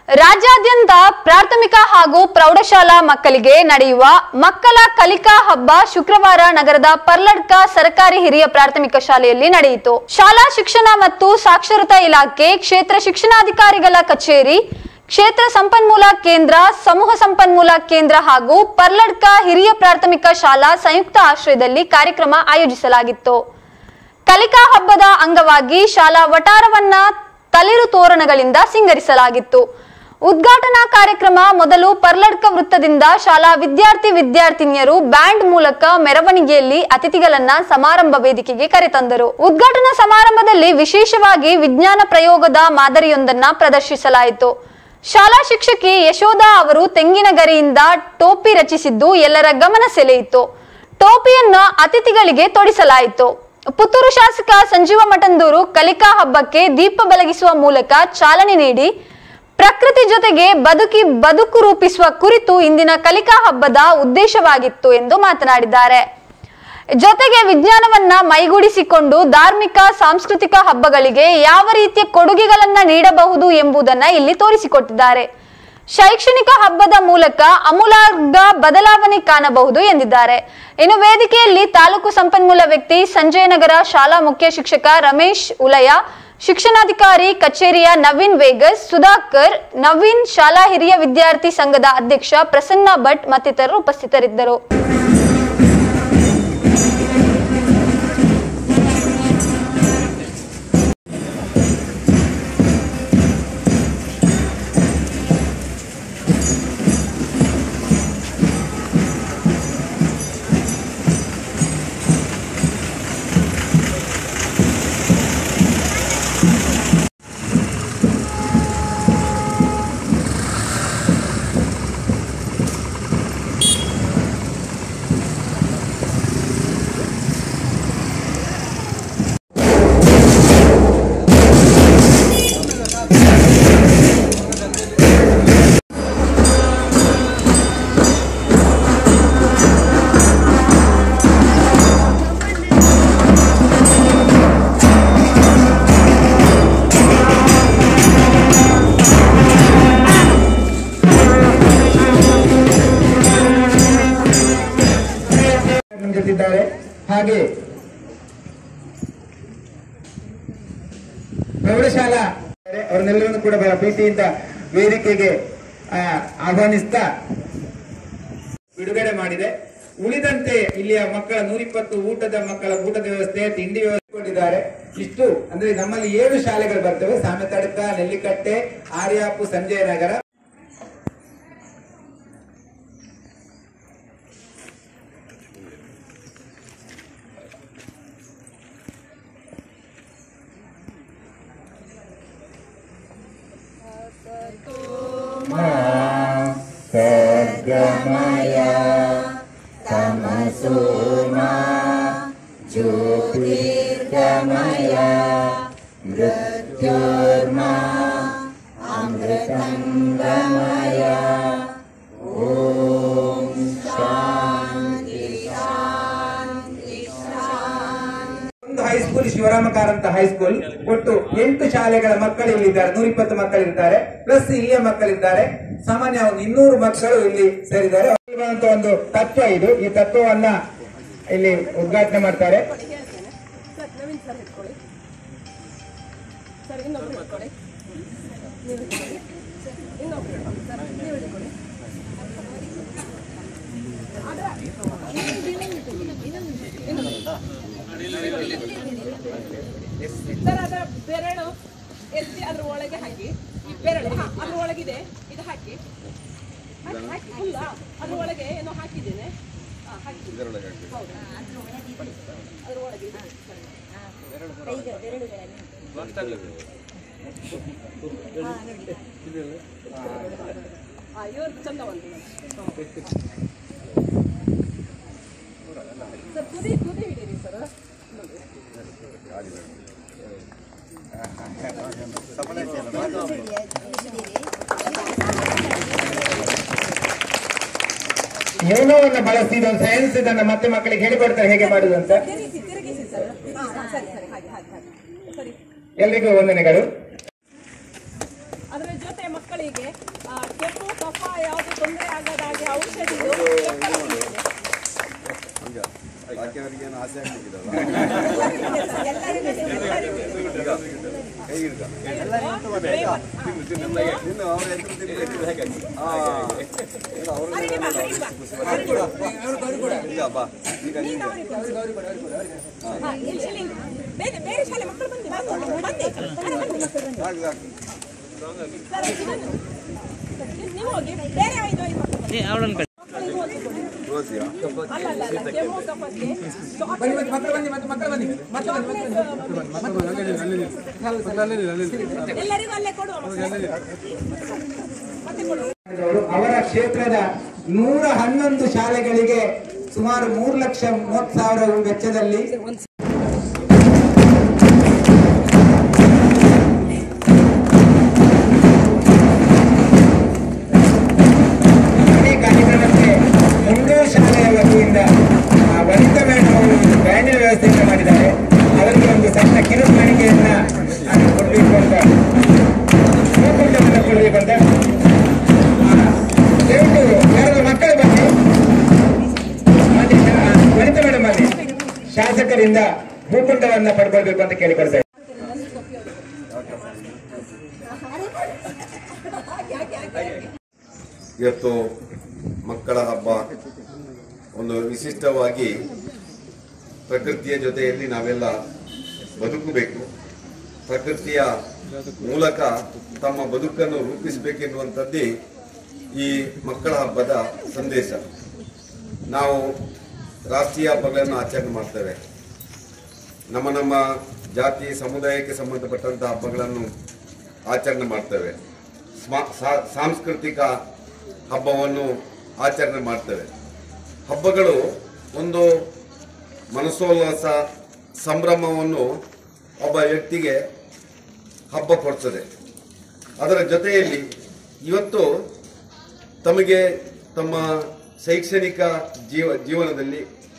ರಾಜ್ಯಾದ್ಯಂತ ಪ್ರಾಥಮಿಕ ಹಾಗೂ ಪ್ರೌಢಶಾಲಾ ಮಕ್ಕಳಿಗೆ ನಡೆಯುವ ಮಕ್ಕಳ ಕಲಿಕಾ ಹಬ್ಬ ಶುಕ್ರವಾರ ನಗರದ ಪರ್ಲಡ್ಕ ಸರ್ಕಾರಿ ಹಿರಿಯ ಪ್ರಾಥಮಿಕ ಶಾಲೆಯಲ್ಲಿ ನಡೆಯಿತು ಶಾಲಾ ಶಿಕ್ಷಣ ಮತ್ತು ಸಾಕ್ಷರತಾ ಇಲಾಖೆ ಕ್ಷೇತ್ರ ಶಿಕ್ಷಣಾಧಿಕಾರಿಗಳ ಕಚೇರಿ ಕ್ಷೇತ್ರ ಸಂಪನ್ಮೂಲ ಕೇಂದ್ರ ಸಮೂಹ ಸಂಪನ್ಮೂಲ ಕೇಂದ್ರ ಹಾಗೂ ಪರ್ಲಡ್ಕ ಹಿರಿಯ ಪ್ರಾಥಮಿಕ ಶಾಲಾ ಸಂಯುಕ್ತ ಆಶ್ರಯದಲ್ಲಿ ಕಾರ್ಯಕ್ರಮ ಆಯೋಜಿಸಲಾಗಿತ್ತು ಕಲಿಕಾ ಹಬ್ಬದ ಅಂಗವಾಗಿ ಶಾಲಾ ವಟಾರವನ್ನ ತಳಿರು ತೋರಣಗಳಿಂದ ಸಿಂಗರಿಸಲಾಗಿತ್ತು ಉದ್ಘಾಟನಾ ಕಾರ್ಯಕ್ರಮ ಮೊದಲು ಪರ್ಲಡ್ಕ ವೃತ್ತದಿಂದ ಶಾಲಾ ವಿದ್ಯಾರ್ಥಿ ವಿದ್ಯಾರ್ಥಿನಿಯರು ಬ್ಯಾಂಡ್ ಮೂಲಕ ಮೆರವಣಿಗೆಯಲ್ಲಿ ಅತಿಥಿಗಳನ್ನ ಸಮಾರಂಭ ವೇದಿಕೆಗೆ ಕರೆತಂದರು ಉದ್ಘಾಟನಾ ಸಮಾರಂಭದಲ್ಲಿ ವಿಶೇಷವಾಗಿ ವಿಜ್ಞಾನ ಪ್ರಯೋಗದ ಮಾದರಿಯೊಂದನ್ನ ಪ್ರದರ್ಶಿಸಲಾಯಿತು ಶಾಲಾ ಶಿಕ್ಷಕಿ ಯಶೋಧ ಅವರು ತೆಂಗಿನ ಗರಿಯಿಂದ ಟೋಪಿ ರಚಿಸಿದ್ದು ಎಲ್ಲರ ಗಮನ ಸೆಳೆಯಿತು ಟೋಪಿಯನ್ನ ಅತಿಥಿಗಳಿಗೆ ತೊಡಿಸಲಾಯಿತು ಪುತ್ತೂರು ಶಾಸಕ ಸಂಜೀವ ಮಠಂದೂರು ಕಲಿಕಾ ಹಬ್ಬಕ್ಕೆ ದೀಪ ಬೆಳಗಿಸುವ ಮೂಲಕ ಚಾಲನೆ ನೀಡಿ ಪ್ರಕೃತಿ ಜೊತೆಗೆ ಬದುಕಿ ಬದುಕು ರೂಪಿಸುವ ಕುರಿತು ಇಂದಿನ ಕಲಿಕಾ ಹಬ್ಬದ ಉದ್ದೇಶವಾಗಿತ್ತು ಎಂದು ಮಾತನಾಡಿದ್ದಾರೆ ಜೊತೆಗೆ ವಿಜ್ಞಾನವನ್ನ ಮೈಗೂಡಿಸಿಕೊಂಡು ಧಾರ್ಮಿಕ ಸಾಂಸ್ಕೃತಿಕ ಹಬ್ಬಗಳಿಗೆ ಯಾವ ರೀತಿಯ ಕೊಡುಗೆಗಳನ್ನ ನೀಡಬಹುದು ಎಂಬುದನ್ನ ಇಲ್ಲಿ ತೋರಿಸಿಕೊಟ್ಟಿದ್ದಾರೆ ಶೈಕ್ಷಣಿಕ ಹಬ್ಬದ ಮೂಲಕ ಅಮೂಲಾರ್ಗ ಬದಲಾವಣೆ ಕಾಣಬಹುದು ಎಂದಿದ್ದಾರೆ ಇನ್ನು ವೇದಿಕೆಯಲ್ಲಿ ತಾಲೂಕು ಸಂಪನ್ಮೂಲ ವ್ಯಕ್ತಿ ಸಂಜಯನಗರ ಶಾಲಾ ಮುಖ್ಯ ಶಿಕ್ಷಕ ರಮೇಶ್ ಉಲಯ ಶಿಕ್ಷಣಾಧಿಕಾರಿ ಕಚೇರಿಯ ನವೀನ್ ವೇಗಸ್ ಸುಧಾಕರ್ ನವೀನ್ ಶಾಲಾ ಹಿರಿಯ ವಿದ್ಯಾರ್ಥಿ ಸಂಘದ ಅಧ್ಯಕ್ಷ ಪ್ರಸನ್ನ ಭಟ್ ಮತ್ತಿತರರು ಉಪಸ್ಥಿತರಿದ್ದರು ನಮ್ಮ ಜೊತೆಗಿದ್ದಾರೆ ಹಾಗೆ ಪ್ರೌಢಶಾಲಾ ಅವರನ್ನೆಲ್ಲರನ್ನು ಕೂಡ ಬಹಳ ಪ್ರೀತಿಯಿಂದ ವೇದಿಕೆಗೆ ಆ, ಆಹ್ವಾನಿಸ್ತಾ ಬಿಡುಗಡೆ ಮಾಡಿದೆ ಉಳಿದಂತೆ ಇಲ್ಲಿಯ ಮಕ್ಕಳ ನೂರಿಪ್ಪತ್ತು ಊಟದ ಮಕ್ಕಳ ಊಟದ ವ್ಯವಸ್ಥೆ ತಿಂಡಿ ವ್ಯವಸ್ಥೆ ಕೊಟ್ಟಿದ್ದಾರೆ ಇಷ್ಟು ಅಂದ್ರೆ ನಮ್ಮಲ್ಲಿ ಏಳು ಶಾಲೆಗಳು ಬರ್ತವೆ ಸಾಮೆತಡ್ಕ ನೆಲ್ಲಿಕಟ್ಟೆ ಆರ್ಯಾಪು ಸಂಜಯ ನಗರ सर्गमय तमसो मा ज्योतिर्गमय मृत्युर्मा अमृतङ्गमय ॐ शान्ति शान्ति शान्ति ಒಂದು ಹೈಸ್ಕೂಲ್ ಶಿವರಾಮ ಕಾರಂತ ಹೈಸ್ಕೂಲ್ ಒಟ್ಟು ಎಂಟು ಶಾಲೆಗಳ ಮಕ್ಕಳು ಇಲ್ಲಿದ್ದಾರೆ ನೂರಿಪ್ಪತ್ತು ಮಕ್ಕಳಿದ್ದಾರೆ ಪ್ಲಸ್ ಇಲ್ಲಿಯ ಮಕ್ಕಳಿದ್ದಾರೆ ಸಾಮಾನ್ಯ ಒಂದು ಇನ್ನೂರು ಮಕ್ಕಳು ಇಲ್ಲಿ ಸೇರಿದ್ದಾರೆ ಇರುವಂತಹ ಒಂದು ತತ್ವ ಇದು ಈ ತತ್ವವನ್ನ ಇಲ್ಲಿ ಉದ್ಘಾಟನೆ ಮಾಡ್ತಾರೆ ಸರ್ ಅದರ ಬೆರಳು ಎತ್ತಿ ಅದ್ರ ಒಳಗೆ ಹಾಕಿ ಈ ಬೆರಳು ಹಾ, ಅದ್ರ ಒಳಗಿದೆ ಇದು ಹಾಕಿ ಹಾಕಿ, ಹಾಕಿ ಫುಲ್ಲ ಅದ್ರ ಒಳಗೆ ಏನೋ ಹಾಕಿದ್ದೇನೆ ಹಾ, ಹಾಕಿ ಹೌದು ಅದ್ರ ಒಳಗೆ ಇದೆ. ಹಾ, ಇವ್ರದ್ದು ಚಂದ ಬಂತು ಸರ್ ತುದಿ ತುದಿ ಹಿಡೀರಿ ಸರ್ ನೋಡಿ ಯೋಗವನ್ನು ಬಳಸಿ ಇದೊಂದು ಸೈನ್ಸ್ ಇದನ್ನ ಮತ್ತೆ ಮಕ್ಕಳಿಗೆ ಹೇಳಿಕೊಡ್ತಾರೆ ಹೇಗೆ ಮಾಡುದು ಅಂತ ತಿರುಗಿಸಿ ತಿರುಗಿಸಿ ಸರ್ ಹಾ, ಹಾ, ಸರಿ ಸರಿ ಹಾಗೆ ಹಾಗೆ ಹಾಗೆ ಸರಿ ಎಲ್ರಿಗೂ ವಂದನೆಗಳು ಅದರ ಜೊತೆ ಮಕ್ಕಳಿಗೆ ಆ, ಕೆಮ್ಮು ಕಫ ಯಾವುದು ತೊಂದರೆ ಆಗದ ಹಾಗೆ ಔಷಧಿದು ಪೆಪ್ಪರ್ ಬಂದಿದೆ. ಬಾಕಿಯವರಿಗೆ ಏನು ಆಸೆ ಆಗ್ಲಿಕ್ಕಿದಲ್ಲ ಎಲ್ಲರಿಗೂ ಕೈ ಹಿಡ್ಕ ಬೇಗ. ಇನ್ನು ಅವ್ರ ಹೆಸರು ತಿನ್ಬೇಕು ಹೇಗಾಗಿ ಹಾ ಈಗ ಅವ್ರ ಹರಿಡಿ ಬಾ, ಹರಿಡಿ ಬಾ. ಈಗ ಬಾ ಈಗ ನೀನು ನಿಂಗೆ. ಅವ್ರಿಗೆ ಕೊಡು. ಹಾ, ಇಲ್ಲಿ, ಇಲ್ಲಿ. ಬೇರೆ ಬೇರೆ ಶಾಲೆ ಮಕ್ಕಳು ಬನ್ನಿ ಬನ್ನಿ ಬನ್ನಿ ಬನ್ನಿ. ಸಾಕು ಸಾಕು ಸರ್, ಇದನ್ನು. ನೀವು ಹೋಗಿ ಬೇರೆ ಐದು ಐದು ಮಕ್ಕಳು ಬನ್ನಿ. ಮಕ್ಕಳಿಗೆ ಹೋಗಿ ಕೊಡಿ. ರೋಸಿಯಾ ಅಲ್ಲ ಅಲ್ಲ ಅಲ್ಲ ಕೆಮ್ಮು ಕಫಕ್ಕೆ ಬನ್ನಿ ಮತ್ತೆ ಮಕ್ಕಳು ಬನ್ನಿ ಮತ್ತೆ ಮಕ್ಕಳು ಬನ್ನಿ ಮತ್ತೆ ಎಲ್ಲರಿಗೂ ಅಲ್ಲೇ ಕೊಡುವ ಮಕ್ಕಳಿಗೆ. ಮತ್ತೆ ಕೊಡು ಅವರು ಅವರ ಕ್ಷೇತ್ರದ ನೂರ ಹನ್ನೊಂದು ಶಾಲೆಗಳಿಗೆ ಸುಮಾರು ಮೂರು ಲಕ್ಷ ಮೂವತ್ತು ಸಾವಿರ ವೆಚ್ಚದಲ್ಲಿ ಈ ಕಾರ್ಯಕ್ರಮಕ್ಕೆ ಮುಂಡೂರು ಶಾಲೆಯ ವತಿಯಿಂದ ಆ, ವನಿತಾ ಮೇಡಮ್ ಅವರು ಬ್ಯಾಂಡಿನ ವ್ಯವಸ್ಥೆಯನ್ನು ಮಾಡಿದ್ದಾರೆ ಅವರಿಗೆ ಒಂದು ಸಣ್ಣ ಕಿರುಕಾಣಿಕೆಯನ್ನ ನಾನು ಕೊಡಬೇಕು ಅಂತ ಭೂಕುಂಡವನ್ನು ಕೊಡಬೇಕು ಅಂತ ಆ, ದಯವಿಟ್ಟು ಯಾರಾದ್ರೂ ಮಕ್ಕಳು ಬನ್ನಿ ಬನ್ನಿ, ಆ, ವನಿತಾ ಮೇಡಮ್ ಬನ್ನಿ ಶಾಸಕರಿಂದ ಭೂಕುಂಡವನ್ನ ಪಡ್ಕೊಳ್ಬೇಕು ಅಂತ ಕೇಳಿಕೊಳ್ತಾ ಇದ್ದೀನಿ. ಇವತ್ತು ಮಕ್ಕಳ ಹಬ್ಬ ಒಂದು ವಿಶಿಷ್ಟವಾಗಿ ಪ್ರಕೃತಿಯ ಜೊತೆಯಲ್ಲಿ ನಾವೆಲ್ಲ ಬದುಕಬೇಕು ಪ್ರಕೃತಿಯ ಮೂಲಕ ತಮ್ಮ ಬದುಕನ್ನು ರೂಪಿಸಬೇಕೆನ್ನುವಂಥದ್ದೇ ಈ ಮಕ್ಕಳ ಹಬ್ಬದ ಸಂದೇಶ ನಾವು ರಾಷ್ಟ್ರೀಯ ಹಬ್ಬಗಳನ್ನು ಆಚರಣೆ ಮಾಡ್ತೇವೆ ನಮ್ಮ ನಮ್ಮ ಜಾತಿ ಸಮುದಾಯಕ್ಕೆ ಸಂಬಂಧಪಟ್ಟಂತಹ ಹಬ್ಬಗಳನ್ನು ಆಚರಣೆ ಮಾಡ್ತೇವೆ ಸ್ಮ- ಸಾ- ಸಾಂಸ್ಕೃತಿಕ ಹಬ್ಬವನ್ನು ಆಚರಣೆ ಮಾಡ್ತೇವೆ ಹಬ್ಬಗಳು ಒಂದು ಮನಸ್ಸೋಲ್ಲಾಸ ಸಂಭ್ರಮವನ್ನು ಒಬ್ಬ ವ್ಯಕ್ತಿಗೆ ಹಬ್ಬ ಕೊಡ್ತದೆ ಅದರ ಜೊತೆಯಲ್ಲಿ ಇವತ್ತು ತಮಗೆ ತಮ್ಮ ಶೈಕ್ಷಣಿಕ ಜೀವ ಜೀವನದಲ್ಲಿ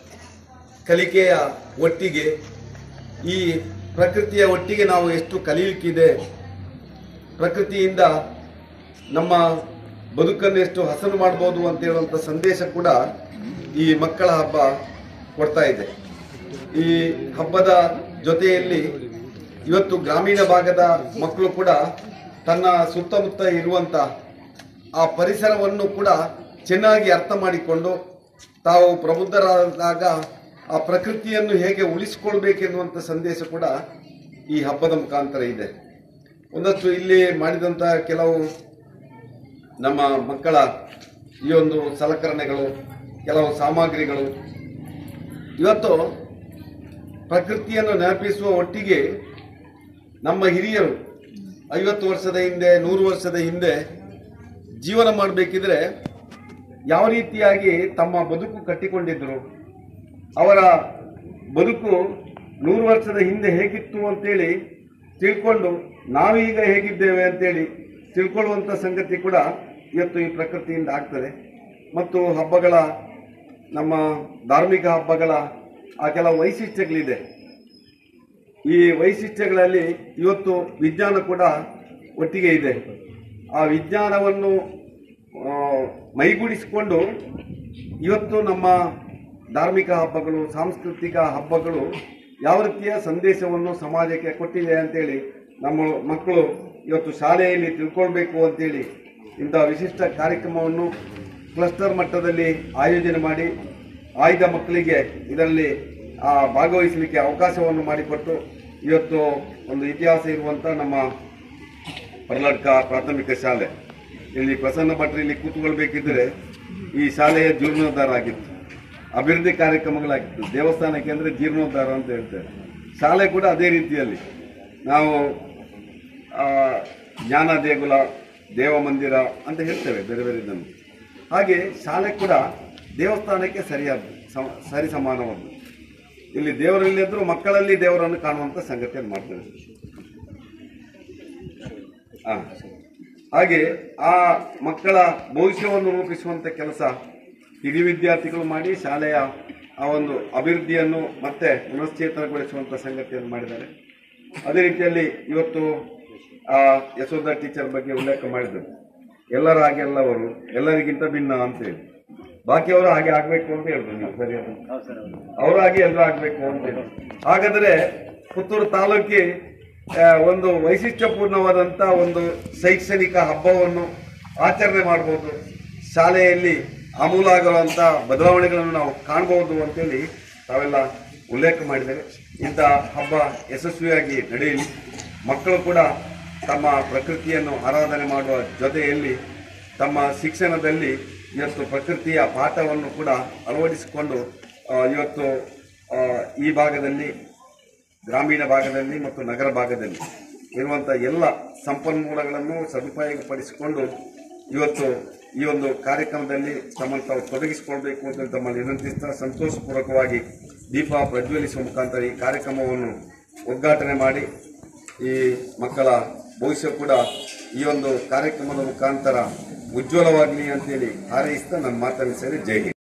ಕಲಿಕೆಯ ಒಟ್ಟಿಗೆ ಈ ಪ್ರಕೃತಿಯ ಒಟ್ಟಿಗೆ ನಾವು ಎಷ್ಟು ಕಲಿಯಲಿಕ್ಕಿದೆ ಪ್ರಕೃತಿಯಿಂದ ನಮ್ಮ ಬದುಕನ್ನು ಎಷ್ಟು ಹಸನು ಮಾಡ್ಬೋದು ಅಂತ ಹೇಳುವಂಥ ಸಂದೇಶ ಕೂಡ ಈ ಮಕ್ಕಳ ಹಬ್ಬ ಕೊಡ್ತಾ ಇದೆ ಈ ಹಬ್ಬದ ಜೊತೆಯಲ್ಲಿ ಇವತ್ತು ಗ್ರಾಮೀಣ ಭಾಗದ ಮಕ್ಕಳು ಕೂಡ ತನ್ನ ಸುತ್ತಮುತ್ತ ಇರುವಂತ ಆ ಪರಿಸರವನ್ನು ಕೂಡ ಚೆನ್ನಾಗಿ ಅರ್ಥ ಮಾಡಿಕೊಂಡು ತಾವು ಪ್ರಬುದ್ಧರಾದಾಗ ಆ ಪ್ರಕೃತಿಯನ್ನು ಹೇಗೆ ಉಳಿಸಿಕೊಳ್ಬೇಕೆನ್ನುವಂಥ ಸಂದೇಶ ಕೂಡ ಈ ಹಬ್ಬದ ಮುಖಾಂತರ ಇದೆ ಒಂದಷ್ಟು ಇಲ್ಲಿ ಮಾಡಿದಂಥ ಕೆಲವು ನಮ್ಮ ಮಕ್ಕಳ ಈ ಒಂದು ಸಲಕರಣೆಗಳು ಕೆಲವು ಸಾಮಗ್ರಿಗಳು ಇವತ್ತು ಪ್ರಕೃತಿಯನ್ನು ನೆನಪಿಸುವ ಒಟ್ಟಿಗೆ ನಮ್ಮ ಹಿರಿಯರು ಐವತ್ತು ವರ್ಷದ ಹಿಂದೆ ನೂರು ವರ್ಷದ ಹಿಂದೆ ಜೀವನ ಮಾಡಬೇಕಿದ್ರೆ ಯಾವ ರೀತಿಯಾಗಿ ತಮ್ಮ ಬದುಕು ಕಟ್ಟಿಕೊಂಡಿದ್ರು ಅವರ ಬದುಕು ನೂರು ವರ್ಷದ ಹಿಂದೆ ಹೇಗಿತ್ತು ಅಂತೇಳಿ ತಿಳ್ಕೊಂಡು ನಾವೀಗ ಹೇಗಿದ್ದೇವೆ ಅಂತೇಳಿ ತಿಳ್ಕೊಳ್ಳುವಂಥ ಸಂಗತಿ ಕೂಡ ಇವತ್ತು ಈ ಪ್ರಕೃತಿಯಿಂದ ಆಗ್ತದೆ ಮತ್ತು ಹಬ್ಬಗಳ ನಮ್ಮ ಧಾರ್ಮಿಕ ಹಬ್ಬಗಳ ಆ ಕೆಲವು ವೈಶಿಷ್ಟ್ಯಗಳಿದೆ ಈ ವೈಶಿಷ್ಟ್ಯಗಳಲ್ಲಿ ಇವತ್ತು ವಿಜ್ಞಾನ ಕೂಡ ಒಟ್ಟಿಗೆ ಇದೆ ಆ ವಿಜ್ಞಾನವನ್ನು ಆ, ಮೈಗೂಡಿಸಿಕೊಂಡು ಇವತ್ತು ನಮ್ಮ ಧಾರ್ಮಿಕ ಹಬ್ಬಗಳು ಸಾಂಸ್ಕೃತಿಕ ಹಬ್ಬಗಳು ಯಾವ ರೀತಿಯ ಸಂದೇಶವನ್ನು ಸಮಾಜಕ್ಕೆ ಕೊಟ್ಟಿದೆ ಅಂತೇಳಿ ನಮ್ಮ ಮಕ್ಕಳು ಇವತ್ತು ಶಾಲೆಯಲ್ಲಿ ತಿಳ್ಕೊಳ್ಬೇಕು ಅಂತೇಳಿ ಇಂಥ ವಿಶಿಷ್ಟ ಕಾರ್ಯಕ್ರಮವನ್ನು ಕ್ಲಸ್ಟರ್ ಮಟ್ಟದಲ್ಲಿ ಆಯೋಜನೆ ಮಾಡಿ ಆಯ್ದ ಮಕ್ಕಳಿಗೆ ಇದರಲ್ಲಿ ಆ, ಭಾಗವಹಿಸಲಿಕ್ಕೆ ಅವಕಾಶವನ್ನು ಮಾಡಿಕೊಟ್ಟು ಇವತ್ತು ಒಂದು ಇತಿಹಾಸ ಇರುವಂಥ ನಮ್ಮ ಪರ್ಲಡ್ಕ ಪ್ರಾಥಮಿಕ ಶಾಲೆ ಇಲ್ಲಿ ಪ್ರಸನ್ನ ಭಟ್ರು ಇಲ್ಲಿ ಕೂತ್ಕೊಳ್ಬೇಕಿದ್ರೆ ಈ ಶಾಲೆಯ ಜೀರ್ಣೋದ್ಧಾರ ಆಗಿತ್ತು ಅಭಿವೃದ್ಧಿ ಕಾರ್ಯಕ್ರಮಗಳಾಗಿತ್ತು ದೇವಸ್ಥಾನಕ್ಕೆ ಅಂದರೆ ಜೀರ್ಣೋದ್ಧಾರ ಅಂತ ಹೇಳ್ತೇವೆ ಶಾಲೆ ಕೂಡ ಅದೇ ರೀತಿಯಲ್ಲಿ ನಾವು ಆ, ಜ್ಞಾನ ದೇಗುಲ ದೇವ ಮಂದಿರ ಅಂತ ಹೇಳ್ತೇವೆ ಬೇರೆ ಬೇರೆ ಇದನ್ನು ಹಾಗೆ ಶಾಲೆ ಕೂಡ ದೇವಸ್ಥಾನಕ್ಕೆ ಸರಿಯಾದ ಸಮ- ಸರಿ ಸಮಾನವಾದ್ದು ಇಲ್ಲಿ ದೇವರಲ್ಲಿದ್ದರೂ ಮಕ್ಕಳಲ್ಲಿ ದೇವರನ್ನು ಕಾಣುವಂಥ ಸಂಗತಿಯನ್ನು ಮಾಡ್ತೇವೆ ಆ. ಹಾಗೆ ಆ ಮಕ್ಕಳ ಭವಿಷ್ಯವನ್ನು ರೂಪಿಸುವಂತ ಕೆಲಸ ಹಿರಿಯ ವಿದ್ಯಾರ್ಥಿಗಳು ಮಾಡಿ ಶಾಲೆಯ ಆ ಒಂದು ಅಭಿವೃದ್ಧಿಯನ್ನು ಮತ್ತೆ ಪುನಶ್ಚೇತನಗೊಳಿಸುವಂತ ಸಂಗತಿಯನ್ನು ಮಾಡಿದ್ದಾರೆ ಅದೇ ರೀತಿಯಲ್ಲಿ ಇವತ್ತು ಆ ಯಶೋಧ ಟೀಚರ್ ಬಗ್ಗೆ ಉಲ್ಲೇಖ ಮಾಡಿದರು ಎಲ್ಲರ ಹಾಗೆ ಎಲ್ಲವರು ಎಲ್ಲರಿಗಿಂತ ಭಿನ್ನ ಅಂತ ಹೇಳಿ ಬಾಕಿಯವರು ಹಾಗೆ ಆಗ್ಬೇಕು ಅಂತ ಹೇಳಿದ್ರು ನೀವು ಸರಿ ಅವರು ಹಾಗೆ ಎಲ್ಲರೂ ಆಗ್ಬೇಕು ಅಂತ ಹೇಳಿ ಹಾಗಾದ್ರೆ ಪುತ್ತೂರು ತಾಲೂಕಿ ಆ, ಒಂದು ವೈಶಿಷ್ಟ್ಯಪೂರ್ಣವಾದಂತ ಒಂದು ಶೈಕ್ಷಣಿಕ ಹಬ್ಬವನ್ನು ಆಚರಣೆ ಮಾಡಬಹುದು ಶಾಲೆಯಲ್ಲಿ ಆಮೂಲಾಗುವಂತ ಬದಲಾವಣೆಗಳನ್ನು ನಾವು ಕಾಣಬಹುದು ಅಂತೇಳಿ ತಾವೆಲ್ಲ ಉಲ್ಲೇಖ ಮಾಡಿದ್ದಾರೆ ಇಂಥ ಹಬ್ಬ ಯಶಸ್ವಿಯಾಗಿ ನಡೆಯಲಿ ಮಕ್ಕಳು ಕೂಡ ತಮ್ಮ ಪ್ರಕೃತಿಯನ್ನು ಆರಾಧನೆ ಮಾಡುವ ಜೊತೆಯಲ್ಲಿ ತಮ್ಮ ಶಿಕ್ಷಣದಲ್ಲಿ ಇವತ್ತು ಪ್ರಕೃತಿಯ ಪಾಠವನ್ನು ಕೂಡ ಅಳವಡಿಸಿಕೊಂಡು ಆ, ಇವತ್ತು ಆ, ಈ ಭಾಗದಲ್ಲಿ ಗ್ರಾಮೀಣ ಭಾಗದಲ್ಲಿ ಮತ್ತು ನಗರ ಭಾಗದಲ್ಲಿ ಇರುವಂಥ ಎಲ್ಲ ಸಂಪನ್ಮೂಲಗಳನ್ನು ಸದುಪಯೋಗಪಡಿಸಿಕೊಂಡು ಇವತ್ತು ಈ ಒಂದು ಕಾರ್ಯಕ್ರಮದಲ್ಲಿ ತಮ್ಮನ್ನು ತಾವು ತೊಡಗಿಸಿಕೊಳ್ಬೇಕು ಅಂತ ತಮ್ಮಲ್ಲಿ ವಿನಂತಿಸ್ತಾ ಸಂತೋಷಪೂರ್ವಕವಾಗಿ ದೀಪ ಪ್ರಜ್ವಲಿಸುವ ಮುಖಾಂತರ ಈ ಕಾರ್ಯಕ್ರಮವನ್ನು ಉದ್ಘಾಟನೆ ಮಾಡಿ ಈ ಮಕ್ಕಳ ಭವಿಷ್ಯ ಕೂಡ ಈ ಒಂದು ಕಾರ್ಯಕ್ರಮದ ಮುಖಾಂತರ ಉಜ್ವಲವಾಗಲಿ ಅಂತೇಳಿ ಹಾರೈಸ್ತಾ ನನ್ನ ಮಾತನ್ನು ಸೇರಿ ಜೈ ಹಿಂದ್